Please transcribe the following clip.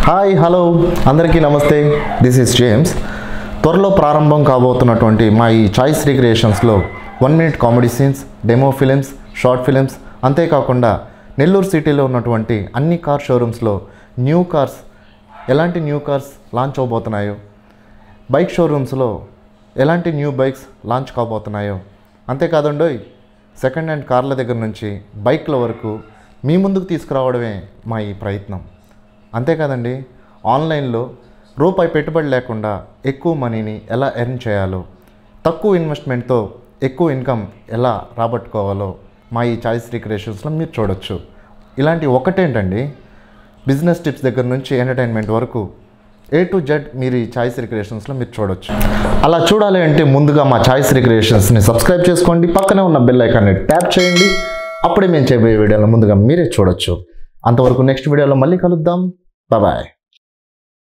hi hello అందరికీ నమస్తే this is James త్వరలో ప్రారంభం కాబోతున్నటువంటి మా ఈ చాయిస్ రిక్రియేషన్స్లో one minute comedy scenes demo films short films అంతేకాకుండా నెల్లూరు సిటీలో ఉన్నటువంటి అన్ని కార్ షోరూమ్స్లో న్యూ కార్స్ ఎలాంటి న్యూ కార్స్ లాంచ్ అవబోతున్నాయో బైక్ షోరూమ్స్లో ఎలాంటి న్యూ బైక్స్ లాంచ్ కాబోతున్నాయో అంతేకాదండోయ్ సెకండ్ హ్యాండ్ కార్ల దగ్గర నుంచి బైక్ల వరకు మీ ముందుకు తీసుకురావడమే మా ఈ ప్రయత్నం అంతేకాదండి ఆన్లైన్లో రూపాయి పెట్టుబడి లేకుండా ఎక్కువ మనీని ఎలా ఎర్న్ చేయాలో తక్కువ ఇన్వెస్ట్మెంట్తో ఎక్కువ ఇన్కమ్ ఎలా రాబట్టుకోవాలో మా ఈ చాయిస్ రిక్రియేషన్స్లో మీరు చూడొచ్చు ఇలాంటి ఒకటేంటండి బిజినెస్ టిప్స్ దగ్గర నుంచి ఎంటర్టైన్మెంట్ వరకు ఏ టు జెడ్ మీరు ఈ చాయిస్ రిక్రియేషన్స్లో మీరు చూడొచ్చు అలా చూడాలి అంటే ముందుగా మా చాయిస్ రిక్రియేషన్స్ని సబ్స్క్రైబ్ చేసుకోండి పక్కనే ఉన్న బెల్ ఐకాన్ని ట్యాప్ చేయండి అప్పుడే మేము చేయబోయే వీడియోలో ముందుగా మీరే చూడొచ్చు అంతవరకు నెక్స్ట్ వీడియోలో మళ్ళీ కలుద్దాం బాయ్